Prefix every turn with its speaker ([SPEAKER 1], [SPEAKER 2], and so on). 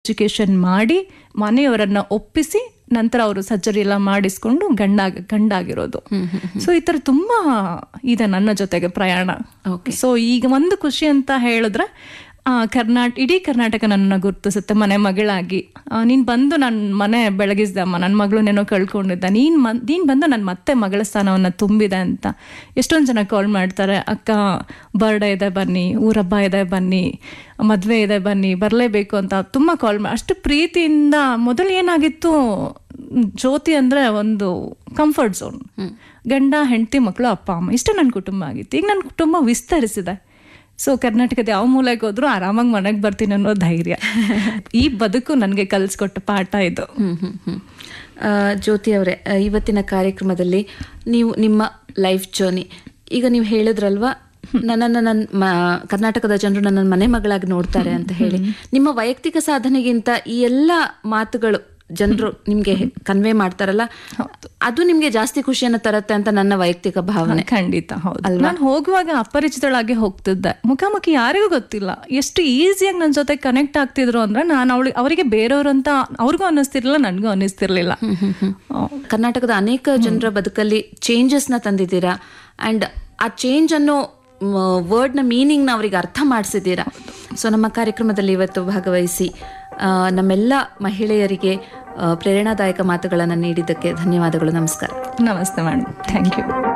[SPEAKER 1] education ಮಾಡಿ ಮನೆಯವರನ್ನ ಒಪ್ಪಿಸಿ ನಂತರ ಅವರು ಸರ್ಜರಿ ಎಲ್ಲ ಮಾಡಿಸ್ಕೊಂಡು ಗಂಡಾಗ ಗಂಡಾಗಿರೋದು ಸೊ ಈ ತರ ತುಂಬಾ ಇದೆ ನನ್ನ ಜೊತೆಗೆ ಪ್ರಯಾಣ ಸೊ ಈಗ ಒಂದು ಖುಷಿ ಅಂತ ಹೇಳಿದ್ರೆ ಆ, ಕರ್ನಾಟ ಇಡೀ ಕರ್ನಾಟಕ ನನ್ನನ್ನು ಗುರುತಿಸುತ್ತೆ ಮನೆ ಮಗಳಾಗಿ ಆ, ನೀನ್ ಬಂದು ನನ್ನ ಮನೆ ಬೆಳಗಿಸ್ದಮ್ಮ ನನ್ನ ಮಗಳನ್ನೇನೋ ಕಳ್ಕೊಂಡಿದ್ದ ನೀನ್ ಮನ್ ನೀನ್ ಬಂದು ನನ್ನ ಮತ್ತೆ ಮಗಳ ಸ್ಥಾನವನ್ನ ತುಂಬಿದೆ ಅಂತ ಎಷ್ಟೊಂದು ಜನ ಕಾಲ್ ಮಾಡ್ತಾರೆ ಅಕ್ಕ ಬರ್ಡೇ ಇದೆ ಬನ್ನಿ ಊರಬ್ಬ ಇದೆ ಬನ್ನಿ ಮದುವೆ ಇದೆ ಬನ್ನಿ ಬರಲೇಬೇಕು ಅಂತ ತುಂಬ ಕಾಲ್ ಮಾಡಿ ಅಷ್ಟು ಪ್ರೀತಿಯಿಂದ ಮೊದಲು ಏನಾಗಿತ್ತು ಜ್ಯೋತಿ ಅಂದ್ರೆ ಒಂದು ಕಂಫರ್ಟ್ ಝೋನ್ ಗಂಡ ಹೆಂಡತಿ ಮಕ್ಕಳು ಅಪ್ಪ ಅಮ್ಮ ಇಷ್ಟು ನನ್ನ ಕುಟುಂಬ ಆಗಿತ್ತು ಈಗ ನನ್ನ ಕುಟುಂಬ ವಿಸ್ತರಿಸಿದೆ ಸೊ ಕರ್ನಾಟಕದ ಯಾವ ಮೂಲೆಗೆ ಹೋದ್ರೂ ಆರಾಮಾಗಿ ಮನೆಗೆ ಬರ್ತೀನಿ ಅನ್ನೋ ಧೈರ್ಯ ಈ ಬದುಕು ನನಗೆ ಕಲಿಸ್ಕೊಟ್ಟ ಪಾಠ ಇದು
[SPEAKER 2] ಹ್ಮ್ ಹ್ಮ್ ಹ್ಮ್ ಆ, ಜ್ಯೋತಿ ಅವರೇ ಆ, ಇವತ್ತಿನ ಕಾರ್ಯಕ್ರಮದಲ್ಲಿ ನೀವು ನಿಮ್ಮ ಲೈಫ್ ಜರ್ನಿ ಈಗ ನೀವು ಹೇಳಿದ್ರಲ್ವಾ ನನ್ನನ್ನು ನನ್ನ ಮ- ಕರ್ನಾಟಕದ ಜನರು ನನ್ನ ಮನೆ ಮಗಳಾಗಿ ನೋಡ್ತಾರೆ ಅಂತ ಹೇಳಿ ನಿಮ್ಮ ವೈಯಕ್ತಿಕ ಸಾಧನೆಗಿಂತ ಈ ಎಲ್ಲ ಮಾತುಗಳು ಜನರು ನಿಮ್ಗೆ ಕನ್ವೆ ಮಾಡ್ತಾರಲ್ಲ ಅದು ನಿಮ್ಗೆ ಜಾಸ್ತಿ ಖುಷಿಯನ್ನು ತರತ್ತೆ ಅಂತ ನನ್ನ ವೈಯಕ್ತಿಕ ಭಾವನೆ
[SPEAKER 1] ಖಂಡಿತ ಹೌದು ನಾನು ಹೋಗುವಾಗ ಅಪರಿಚಿತಳಾಗಿ ಹೋಗ್ತಿದ್ದೆ ಮುಖಾಮುಖಿ ಯಾರಿಗೂ ಗೊತ್ತಿಲ್ಲ ಎಷ್ಟು ಈಸಿಯಾಗಿ ನನ್ನ ಜೊತೆ ಕನೆಕ್ಟ್ ಆಗ್ತಿದ್ರು ಅಂದ್ರೆ ನಾನು ಅವಳಿಗೆ ಅವರಿಗೆ ಬೇರೆಯವರು ಅಂತ ಅವ್ರಿಗೂ ಅನ್ನಿಸ್ತಿರ್ಲಿಲ್ಲ ನನಗೂ ಅನ್ನಿಸ್ತಿರ್ಲಿಲ್ಲ
[SPEAKER 2] ಕರ್ನಾಟಕದ ಅನೇಕ ಜನರ ಬದುಕಲ್ಲಿ ಚೇಂಜಸ್ ನ ತಂದಿದ್ದೀರಾ ಅಂಡ್ ಆ ಚೇಂಜ್ ಅನ್ನೋ ವರ್ಡ್ನ ಮೀನಿಂಗ್ನ ಅವರಿಗೆ ಅರ್ಥ ಮಾಡಿಸಿದ್ದೀರಾ ಸೊ ನಮ್ಮ ಕಾರ್ಯಕ್ರಮದಲ್ಲಿ ಇವತ್ತು ಭಾಗವಹಿಸಿ ಆ, ನಮ್ಮೆಲ್ಲ ಮಹಿಳೆಯರಿಗೆ ಆ, ಪ್ರೇರಣಾದಾಯಕ ಮಾತುಗಳನ್ನು ನೀಡಿದ್ದಕ್ಕೆ ಧನ್ಯವಾದಗಳು ನಮಸ್ಕಾರ
[SPEAKER 1] ನಮಸ್ತೆ ಮೇಡಮ್ ಥ್ಯಾಂಕ್ ಯು